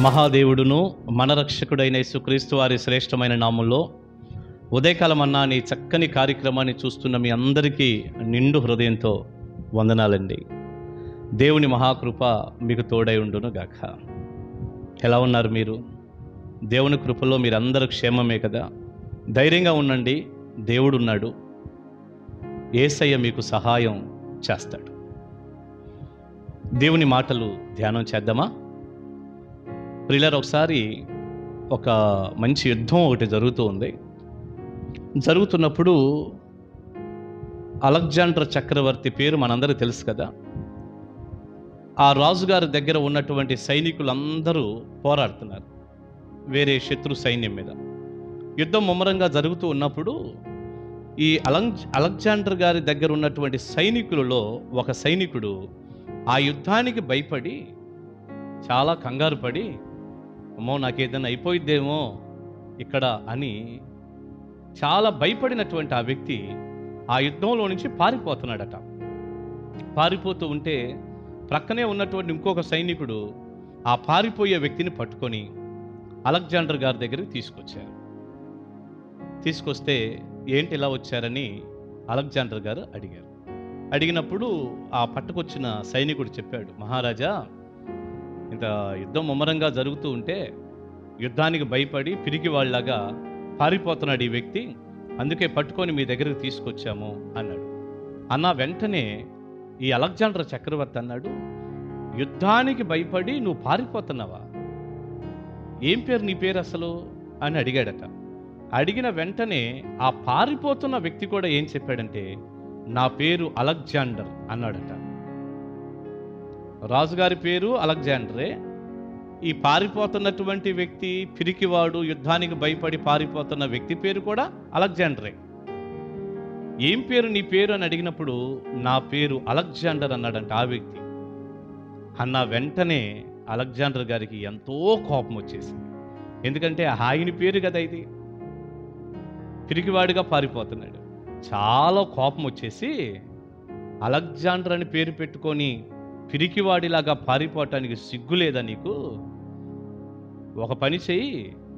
మహాదేవుడును మన రక్షకుడైన యేసుక్రీస్తు వారి శ్రేష్టమైన నామంలో ఉదయకాలం అన్నా నీ చక్కని కార్యక్రమాన్ని చూస్తున్న మీ అందరికీ నిండు హృదయంతో వందనాలండి దేవుని మహాకృప మీకు తోడై ఉండును గాక ఎలా ఉన్నారు మీరు దేవుని కృపలో మీరందరూ క్షేమమే కదా ధైర్యంగా ఉండండి దేవుడు ఉన్నాడు ఏసయ్య మీకు సహాయం చేస్తాడు దేవుని మాటలు ధ్యానం చేద్దామా ప్రిల్లర్ ఒకసారి ఒక మంచి యుద్ధం ఒకటి జరుగుతూ ఉంది జరుగుతున్నప్పుడు అలెగ్జాండర్ చక్రవర్తి పేరు మనందరికీ తెలుసు కదా ఆ రాజుగారి దగ్గర ఉన్నటువంటి సైనికులందరూ పోరాడుతున్నారు వేరే శత్రు సైన్యం మీద యుద్ధం ముమ్మరంగా జరుగుతూ ఉన్నప్పుడు ఈ అలెగ్ అలెగ్జాండర్ గారి దగ్గర ఉన్నటువంటి సైనికులలో ఒక సైనికుడు ఆ యుద్ధానికి భయపడి చాలా కంగారు పడి అమ్మో నాకేదైనా అయిపోయిద్దేమో ఇక్కడ అని చాలా భయపడినటువంటి ఆ వ్యక్తి ఆ యుద్ధంలో నుంచి పారిపోతున్నాడట పారిపోతూ ఉంటే ప్రక్కనే ఉన్నటువంటి ఇంకొక సైనికుడు ఆ పారిపోయే వ్యక్తిని పట్టుకొని అలెగ్జాండర్ గారి దగ్గరికి తీసుకొచ్చారు తీసుకొస్తే ఏంటి ఇలా వచ్చారని అలెగ్జాండర్ గారు అడిగారు అడిగినప్పుడు ఆ పట్టుకొచ్చిన సైనికుడు చెప్పాడు మహారాజా ఇంత యుద్ధం ముమ్మరంగా జరుగుతూ ఉంటే యుద్ధానికి భయపడి పిరికి వాళ్ళలాగా పారిపోతున్నాడు ఈ వ్యక్తి అందుకే పట్టుకొని మీ దగ్గరకు తీసుకొచ్చాము అన్నాడు అన్న వెంటనే ఈ అలెగ్జాండర్ చక్రవర్తి అన్నాడు యుద్ధానికి భయపడి నువ్వు పారిపోతున్నావా ఏం పేరు నీ పేరు అసలు అని అడిగాడట అడిగిన వెంటనే ఆ పారిపోతున్న వ్యక్తి కూడా ఏం చెప్పాడంటే నా పేరు అలెగ్జాండర్ అన్నాడట రాజుగారి పేరు అలెగ్జాండరే ఈ పారిపోతున్నటువంటి వ్యక్తి పిరికివాడు యుద్ధానికి భయపడి పారిపోతున్న వ్యక్తి పేరు కూడా అలెగ్జాండరే ఏం పేరు నీ పేరు అని అడిగినప్పుడు నా పేరు అలెగ్జాండర్ అన్నాడంట ఆ వ్యక్తి అన్న వెంటనే అలెగ్జాండర్ గారికి ఎంతో కోపం వచ్చేసింది ఎందుకంటే ఆయన పేరు కదా ఇది పిరికివాడిగా పారిపోతున్నాడు చాలా కోపం వచ్చేసి అలెగ్జాండర్ అని పేరు పెట్టుకొని పిరికివాడిలాగా పారిపోవటానికి సిగ్గు లేదా నీకు ఒక పని చెయ్యి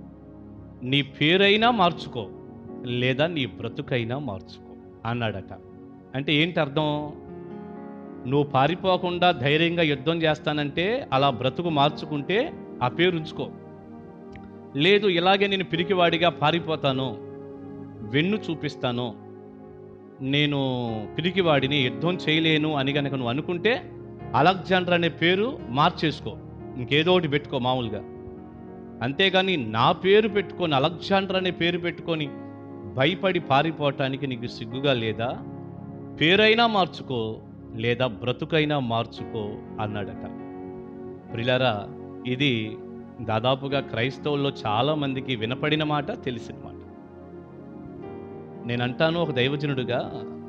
నీ పేరైనా మార్చుకో లేదా నీ బ్రతుకైనా మార్చుకో అన్నాడట అంటే ఏంటి అర్థం నువ్వు పారిపోకుండా ధైర్యంగా యుద్ధం చేస్తానంటే అలా బ్రతుకు మార్చుకుంటే ఆ పేరు ఉంచుకో లేదు ఇలాగే నేను పిరికివాడిగా పారిపోతాను వెన్ను చూపిస్తాను నేను పిరికివాడిని యుద్ధం చేయలేను అని కనుక నువ్వు అనుకుంటే అలెగ్జాండర్ అనే పేరు మార్చేసుకో ఇంకేదో ఒకటి పెట్టుకో మామూలుగా అంతేగాని నా పేరు పెట్టుకొని అలెగ్జాండర్ అనే పేరు పెట్టుకొని భయపడి పారిపోవటానికి నీకు సిగ్గుగా లేదా పేరైనా మార్చుకో లేదా బ్రతుకైనా మార్చుకో అన్నాడట ప్రిలారా ఇది దాదాపుగా క్రైస్తవుల్లో చాలా మందికి వినపడిన మాట తెలిసిన మాట నేనంటాను ఒక దైవజనుడుగా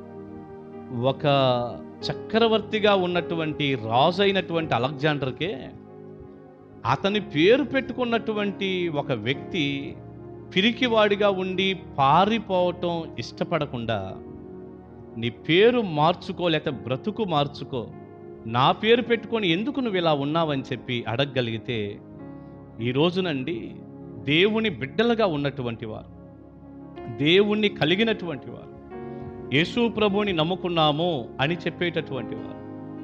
ఒక చక్రవర్తిగా ఉన్నటువంటి రాజు అయినటువంటి అలెగ్జాండర్కే అతని పేరు పెట్టుకున్నటువంటి ఒక వ్యక్తి పిరికివాడిగా ఉండి పారిపోవటం ఇష్టపడకుండా నీ పేరు మార్చుకో లేకపోతే బ్రతుకు మార్చుకో నా పేరు పెట్టుకొని ఎందుకు నువ్వు ఇలా ఉన్నావని చెప్పి అడగగలిగితే ఈ రోజునండి దేవుని బిడ్డలుగా ఉన్నటువంటి వారు దేవుణ్ణి కలిగినటువంటి వారు యేసు ప్రభుని నమ్ముకున్నాము అని చెప్పేటటువంటి వారు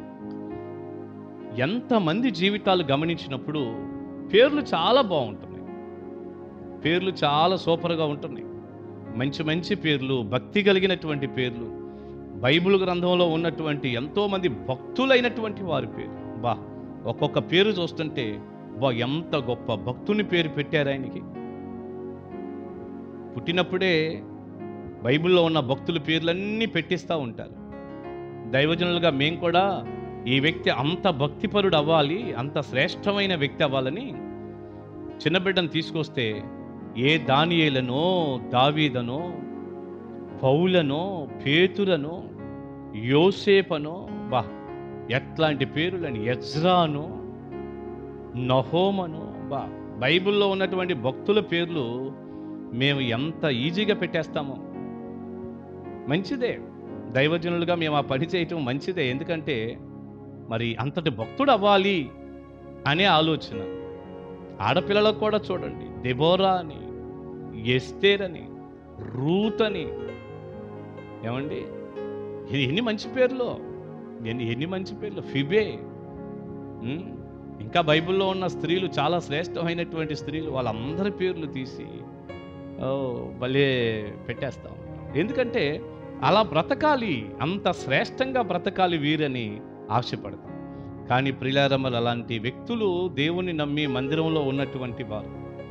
ఎంతమంది జీవితాలు గమనించినప్పుడు పేర్లు చాలా బాగుంటున్నాయి పేర్లు చాలా సూపర్గా ఉంటున్నాయి మంచి మంచి పేర్లు భక్తి కలిగినటువంటి పేర్లు బైబిల్ గ్రంథంలో ఉన్నటువంటి ఎంతోమంది భక్తులైనటువంటి వారి పేరు బా ఒక్కొక్క పేరు చూస్తుంటే బా ఎంత గొప్ప భక్తుని పేరు పెట్టారు ఆయనకి పుట్టినప్పుడే బైబిల్లో ఉన్న భక్తుల పేర్లన్నీ పెట్టిస్తూ ఉంటారు దైవజనులుగా మేము కూడా ఈ వ్యక్తి అంత భక్తిపరుడు అవ్వాలి అంత శ్రేష్టమైన వ్యక్తి అవ్వాలని చిన్న బిడ్డను తీసుకొస్తే ఏ దానియేలనో దావీదనో పౌలనో పేతురనో యోసేపనో బా ఎట్లాంటి పేరులని ఎజ్రాను నహోమను బా బైబిల్లో ఉన్నటువంటి భక్తుల పేర్లు మేము ఎంత ఈజీగా పెట్టేస్తామో మంచిదే దైవజనులుగా మేము ఆ పని చేయటం మంచిదే ఎందుకంటే మరి అంతటి భక్తుడు అవ్వాలి అనే ఆలోచన ఆడపిల్లలకు కూడా చూడండి దెబోరా అని ఎస్తేర్ అని రూత్ అని ఏమండి ఇది ఎన్ని మంచి పేర్లు ఎన్ని ఎన్ని మంచి పేర్లు ఫిబే ఉమ్, ఇంకా బైబిల్లో ఉన్న స్త్రీలు చాలా శ్రేష్టమైనటువంటి స్త్రీలు వాళ్ళందరి పేర్లు తీసి ఓ భలే పెట్టేస్తా ఉంటాం ఎందుకంటే అలా బ్రతకాలి అంత శ్రేష్టంగా బ్రతకాలి వీరని ఆశపడతాం కానీ ప్రిలారమ్మలు అలాంటి వ్యక్తులు దేవుని నమ్మి మందిరంలో ఉన్నటువంటి వారు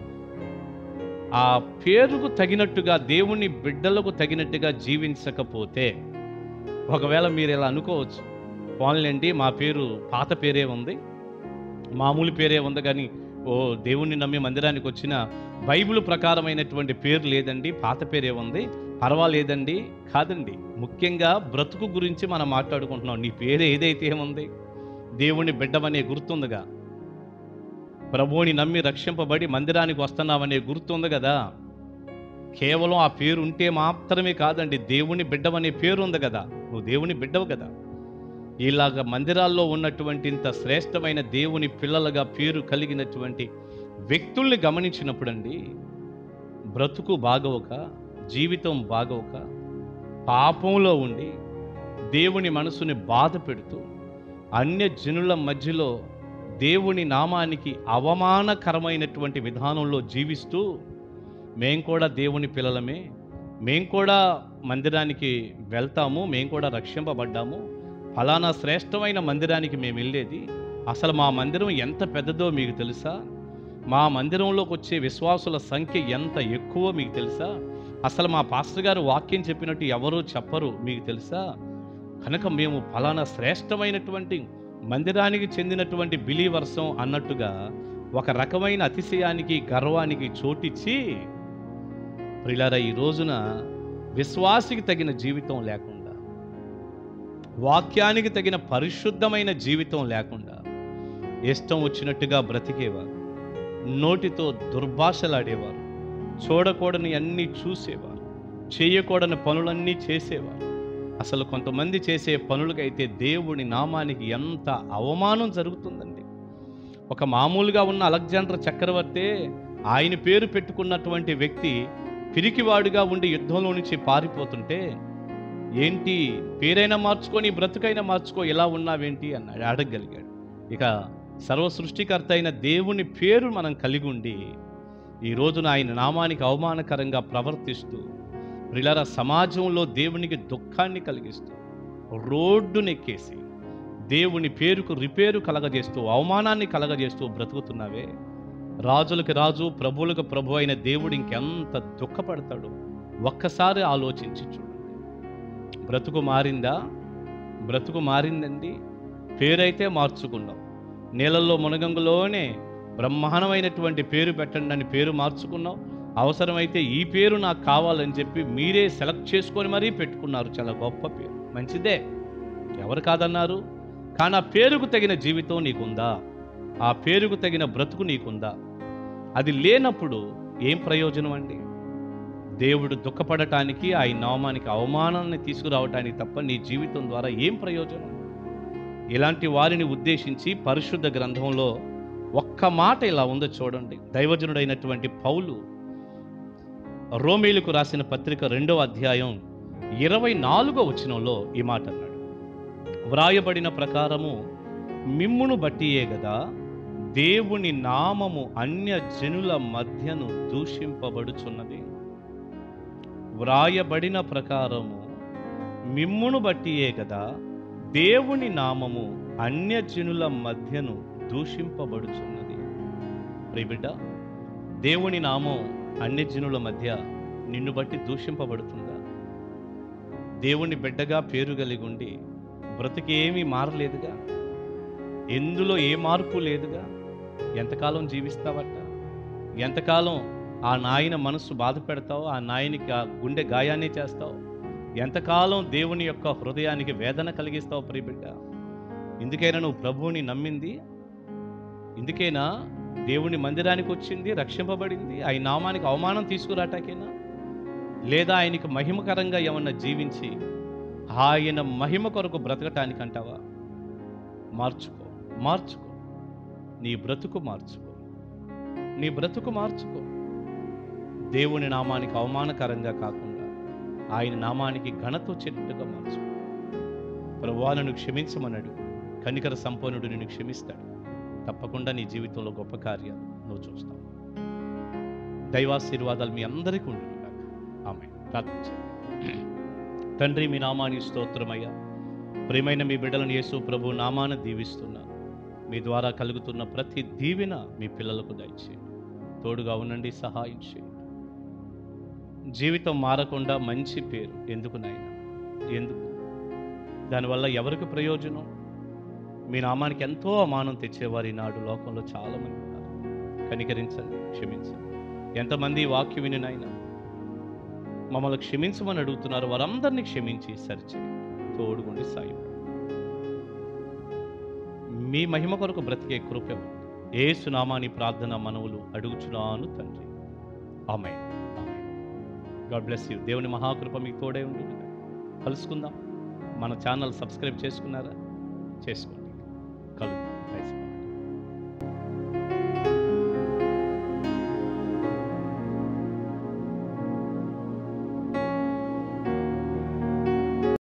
ఆ పేరుకు తగినట్టుగా దేవుని బిడ్డలకు తగినట్టుగా జీవించకపోతే ఒకవేళ మీరు ఇలా అనుకోవచ్చు పోన్లేండి మా పేరు పాత పేరే ఉంది మామూలు పేరే ఉంది కానీ ఓ దేవుణ్ణి నమ్మి మందిరానికి వచ్చిన బైబిల్ ప్రకారమైనటువంటి పేరు లేదండి పాత పేరే ఉంది పర్వాలేదండి కాదండి ముఖ్యంగా బ్రతుకు గురించి మనం మాట్లాడుకుంటున్నాం నీ పేరు ఏదైతే ఏముంది దేవుని బిడ్డమనే గుర్తుందిగా ప్రభువుని నమ్మి రక్షింపబడి మందిరానికి వస్తున్నామనే గుర్తుంది కదా కేవలం ఆ పేరు ఉంటే మాత్రమే కాదండి దేవుని బిడ్డమనే పేరు ఉంది కదా నువ్వు దేవుని బిడ్డవు కదా ఇలాగ మందిరాల్లో ఉన్నటువంటి ఇంత శ్రేష్టమైన దేవుని పిల్లలుగా పేరు కలిగినటువంటి వ్యక్తుల్ని గమనించినప్పుడండి బ్రతుకు బాగోక జీవితం బాగోక పాపంలో ఉండి దేవుని మనసుని బాధ పెడుతూ అన్య జనుల మధ్యలో దేవుని నామానికి అవమానకరమైనటువంటి విధానంలో జీవిస్తూ మేం కూడా దేవుని పిల్లలమే మేం కూడా మందిరానికి వెళ్తాము మేం కూడా రక్షింపబడ్డాము ఫలానా శ్రేష్టమైన మందిరానికి మేము వెళ్ళేది అసలు మా మందిరం ఎంత పెద్దదో మీకు తెలుసా మా మందిరంలోకి వచ్చే విశ్వాసుల సంఖ్య ఎంత ఎక్కువ మీకు తెలుసా అసలు మా పాస్టర్ గారు వాక్యం చెప్పినట్టు ఎవరూ చెప్పరు మీకు తెలుసా కనుక మేము ఫలానా శ్రేష్టమైనటువంటి మందిరానికి చెందినటువంటి బిలీవర్సం అన్నట్టుగా ఒక రకమైన అతిశయానికి గర్వానికి చోటిచ్చి ప్రిలారా ఈ రోజున విశ్వాసికి తగిన జీవితం లేకుండా వాక్యానికి తగిన పరిశుద్ధమైన జీవితం లేకుండా ఇష్టం వచ్చినట్టుగా బ్రతికేవారు నోటితో దుర్భాషలాడేవారు చూడకూడని అన్నీ చూసేవారు చేయకూడని పనులన్నీ చేసేవారు అసలు కొంతమంది చేసే పనులకైతే దేవుని నామానికి ఎంత అవమానం జరుగుతుందండి ఒక మామూలుగా ఉన్న అలెగ్జాండర్ చక్రవర్తే ఆయన పేరు పెట్టుకున్నటువంటి వ్యక్తి పిరికివాడుగా ఉండి యుద్ధంలో నుంచి పారిపోతుంటే ఏంటి పేరైనా మార్చుకొని బ్రతుకైనా మార్చుకో ఎలా ఉన్నావేంటి అన్నాడు అడగగలిగాడు ఇక సర్వ సృష్టికర్త అయిన దేవుని పేరు మనం కలిగి ఉండి ఈ రోజున ఆయన నామానికి అవమానకరంగా ప్రవర్తిస్తూ ప్రిలర సమాజంలో దేవునికి దుఃఖాన్ని కలిగిస్తూ రోడ్డునెక్కేసి దేవుని పేరుకు రిపేరు కలగజేస్తూ అవమానాన్ని కలగజేస్తూ బ్రతుకుతున్నావే రాజులకు రాజు ప్రభువులకు ప్రభు అయిన దేవుడు ఇంకెంత దుఃఖపడతాడు ఒక్కసారి ఆలోచించి చూడండి బ్రతుకు మారిందా బ్రతుకు మారిందండి పేరైతే మార్చుకున్నాం నీళ్ళల్లో మునగంగులోనే బ్రహ్మాండమైనటువంటి పేరు పెట్టండి అని పేరు మార్చుకున్నాం అవసరమైతే ఈ పేరు నాకు కావాలని చెప్పి మీరే సెలెక్ట్ చేసుకొని మరీ పెట్టుకున్నారు చాలా గొప్ప పేరు మంచిదే ఎవరు కాదన్నారు కానీ ఆ పేరుకు తగిన జీవితం నీకుందా ఆ పేరుకు తగిన బ్రతుకు నీకుందా అది లేనప్పుడు ఏం ప్రయోజనం అండి దేవుడు దుఃఖపడటానికి ఆయన నామానికి అవమానాన్ని తీసుకురావటానికి తప్ప నీ జీవితం ద్వారా ఏం ప్రయోజనం ఇలాంటి వారిని ఉద్దేశించి పరిశుద్ధ గ్రంథంలో ఒక్క మాట ఇలా ఉందో చూడండి దైవజనుడైనటువంటి పౌలు రోమేలుకు రాసిన పత్రిక రెండో అధ్యాయం ఇరవై నాలుగో వచనంలో ఈ మాట అన్నాడు వ్రాయబడిన ప్రకారము మిమ్మును బట్టియే గదా దేవుని నామము అన్య జనుల మధ్యను దూషింపబడుచున్నది వ్రాయబడిన ప్రకారము మిమ్మును బట్టియే కదా దేవుని నామము అన్యజనుల మధ్యను దూషింపబడుచున్నది ప్రియబిడ్డ దేవుని నామం అన్యజనుల మధ్య నిన్ను బట్టి దూషింపబడుతుందా దేవుని బిడ్డగా పేరు కలిగి ఉండి బ్రతికేమీ మారలేదుగా ఎందులో ఏ మార్పు లేదుగా ఎంతకాలం జీవిస్తావట ఎంతకాలం ఆ నాయన మనస్సు బాధ పెడతావు ఆ నాయనికి ఆ గుండె గాయాన్ని చేస్తావు ఎంతకాలం దేవుని యొక్క హృదయానికి వేదన కలిగిస్తావు ప్రియబిడ్డ ఇందుకైనా నువ్వు ప్రభువుని నమ్మింది ఇందుకేనా దేవుని మందిరానికి వచ్చింది రక్షింపబడింది ఆయన నామానికి అవమానం తీసుకురాటాకేనా లేదా ఆయనకి మహిమకరంగా ఏమన్నా జీవించి ఆయన మహిమ కొరకు బ్రతకటానికి అంటావా మార్చుకో మార్చుకో నీ బ్రతుకు మార్చుకో నీ బ్రతుకు మార్చుకో దేవుని నామానికి అవమానకరంగా కాకుండా ఆయన నామానికి ఘనత వచ్చేటట్టుగా మార్చుకో ప్రభువా నన్ను క్షమించమన్నాడు కనికర సంపన్నుడు నిన్ను క్షమిస్తాడు తప్పకుండా నీ జీవితంలో గొప్ప కార్యాలు నువ్వు చూస్తావు దైవాశీర్వాదాలు మీ అందరికీ ఉండును కాక ఆమె ప్రార్థించండి తండ్రి మీ నామాని స్తోత్రమయ్యా ప్రియమైన మీ బిడ్డలను యేసు ప్రభు నామాన దీవిస్తున్నాను మీ ద్వారా కలుగుతున్న ప్రతి దీవెన మీ పిల్లలకు దయచేయండి తోడుగా ఉండండి సహాయం చేయండి జీవితం మారకుండా మంచి పేరు ఎందుకు నాయన ఎందుకు దానివల్ల ఎవరికి ప్రయోజనం మీ నామానికి ఎంతో అమానం తెచ్చేవారు ఈనాడు లోకంలో చాలామంది ఉన్నారు కనికరించండి క్షమించండి ఎంతమంది ఈ వాక్యం విని నాయన మమ్మల్ని క్షమించమని అడుగుతున్నారు వారందరినీ క్షమించి సరిచేయండి తోడుగుండి సాయం మీ మహిమ కొరకు బ్రతికే కృప ఏ సునామాని ప్రార్థన మనవులు అడుగుచున్నాను తండ్రి ఆమె గాడ్ బ్లెస్ యూ దేవుని మహాకృప మీకు తోడే ఉండి కలుసుకుందాం మన ఛానల్ సబ్స్క్రైబ్ చేసుకున్నారా చేసుకోండి కలుద్దాం